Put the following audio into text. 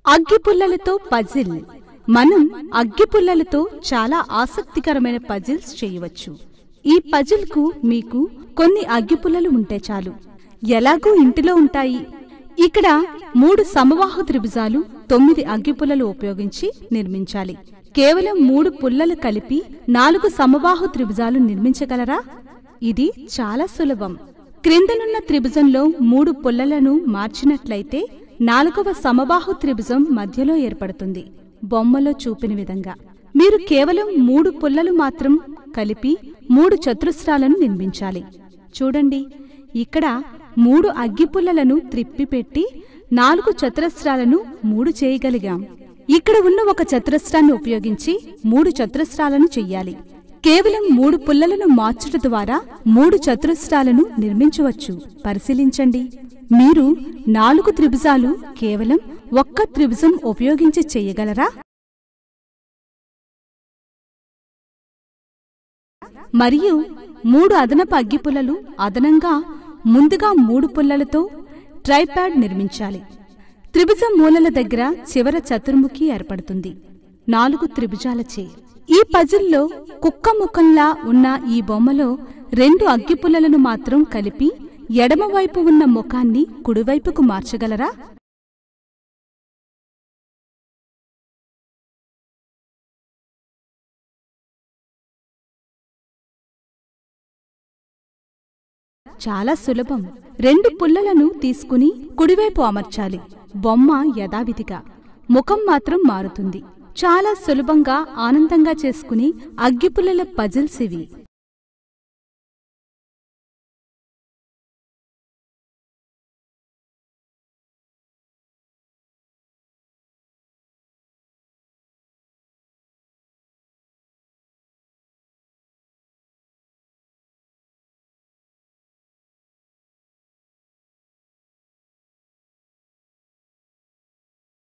అగ్గిపుల్లలతో puzzle మనం అగ్గిపుల్లలతో చాలా ఆసక్తికరమైన పజిల్స్ చేయవచ్చు ఈ పజిల్కు మీకు కొన్ని అగ్గిపుల్లలు ఉంటే చాలు ఎలాగూ ఇంటిలో ఉంటాయి ఇక్కడ మూడు సమబాహు త్రిభుజాలు తొమ్మిది అగ్గిపుల్లలు ఉపయోగించి నిర్మించాలి కేవలం మూడు పుల్లలు కలిపి నాలుగు సమబాహు త్రిభుజాలు నిర్మించగలరా ఇది చాలా సులభం క్రిందనున్న త్రిభుజంలో మూడు పుల్లలను మార్చినట్లయితే నాలుగవ సమబాహు త్రిభుజం మధ్యలో ఏర్పడుతుంది బొమ్మలో చూపిన విధంగా మీరు కేవలం మూడు పుల్లలు మాత్రం కలిపి మూడు చతురస్రాలను నిర్మించాలి చూడండి ఇక్కడ మూడు అగ్గిపుల్లలను త్రిప్పిపెట్టి నాలుగు చతురస్రాలను మూడు చేయగలిగాం ఇక్కడ ఉన్న ఒక చతురస్రాన్ని ఉపయోగించి మూడు చతురస్రాలను చెయ్యాలి కేవలం మూడు పుల్లలను మార్చుట ద్వారా మూడు చతురస్రాలను నిర్మించవచ్చు పరిశీలించండి మీరు నాలుగు త్రిభుజాలు కేవలం ఒక్క త్రిభుజం ఉపయోగించి చెయ్యగలరా మరియు మూడు అదనపు అగ్గిపుల్లలు అదనంగా ముందుగా మూడు పుల్లలతో ట్రైప్యాడ్ నిర్మించాలి త్రిభుజం మూలల దగ్గర చివర చతుర్ముఖి ఏర్పడుతుంది నాలుగు త్రిభుజాలచే ఈ పజిల్లో కుక్క ముఖంలా ఉన్న ఈ బొమ్మలో రెండు అగ్గిపుల్లలను మాత్రం కలిపి ఎడమవైపు ఉన్న ముఖాన్ని కుడివైపుకు మార్చగలరా చాలా సులభం రెండు పుల్లలను తీసుకుని కుడివైపు అమర్చాలి బొమ్మ యథావిధిగా ముఖం మాత్రం మారుతుంది చాలా సులభంగా ఆనందంగా చేసుకుని అగ్గిపుల్లల పజిల్స్ ఇవి